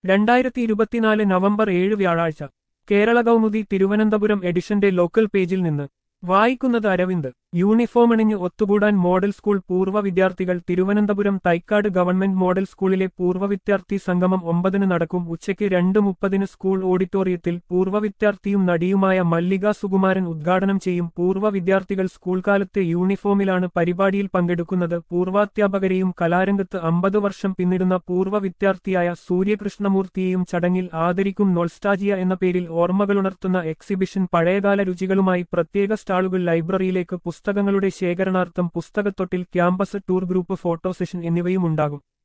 രണ്ടായിരത്തി ഇരുപത്തിനാല് നവംബർ ഏഴ് വ്യാഴാഴ്ച കേരള കൗമുദി തിരുവനന്തപുരം എഡിഷന്റെ ലോക്കൽ പേജിൽ നിന്ന് വായിക്കുന്നത് അരവിന്ദ് യൂണിഫോം അണിഞ്ഞ് ഒത്തുകൂടാൻ മോഡൽ സ്കൂൾ പൂർവ്വ വിദ്യാർത്ഥികൾ തിരുവനന്തപുരം തൈക്കാട് ഗവൺമെന്റ് മോഡൽ സ്കൂളിലെ പൂർവ്വ വിദ്യാർത്ഥി സംഗമം ഒമ്പതിന് നടക്കും ഉച്ചയ്ക്ക് രണ്ട് മുപ്പതിന് സ്കൂൾ ഓഡിറ്റോറിയത്തിൽ പൂർവ്വ വിദ്യാർത്ഥിയും നടിയുമായ മല്ലിക സുകുമാരൻ ഉദ്ഘാടനം ചെയ്യും പൂർവ്വ വിദ്യാർത്ഥികൾ സ്കൂൾ കാലത്തെ യൂണിഫോമിലാണ് പരിപാടിയിൽ പങ്കെടുക്കുന്നത് പൂർവാധ്യാപകരെയും കലാരംഗത്ത് അമ്പത് വർഷം പിന്നിടുന്ന പൂർവ്വ വിദ്യാർത്ഥിയായ സൂര്യകൃഷ്ണമൂർത്തിയെയും ചടങ്ങിൽ ആദരിക്കും നൊൾസ്റ്റാജിയ എന്ന പേരിൽ ഓർമ്മകളുണർത്തുന്ന എക്സിബിഷൻ പഴയകാല രുചികളുമായി പ്രത്യേക സ്റ്റാളുകൾ ലൈബ്രറിയിലേക്ക് പുസ്തകങ്ങളുടെ ശേഖരണാർത്ഥം പുസ്തകത്തൊട്ടിൽ campus tour group photo session എന്നിവയും ഉണ്ടാകും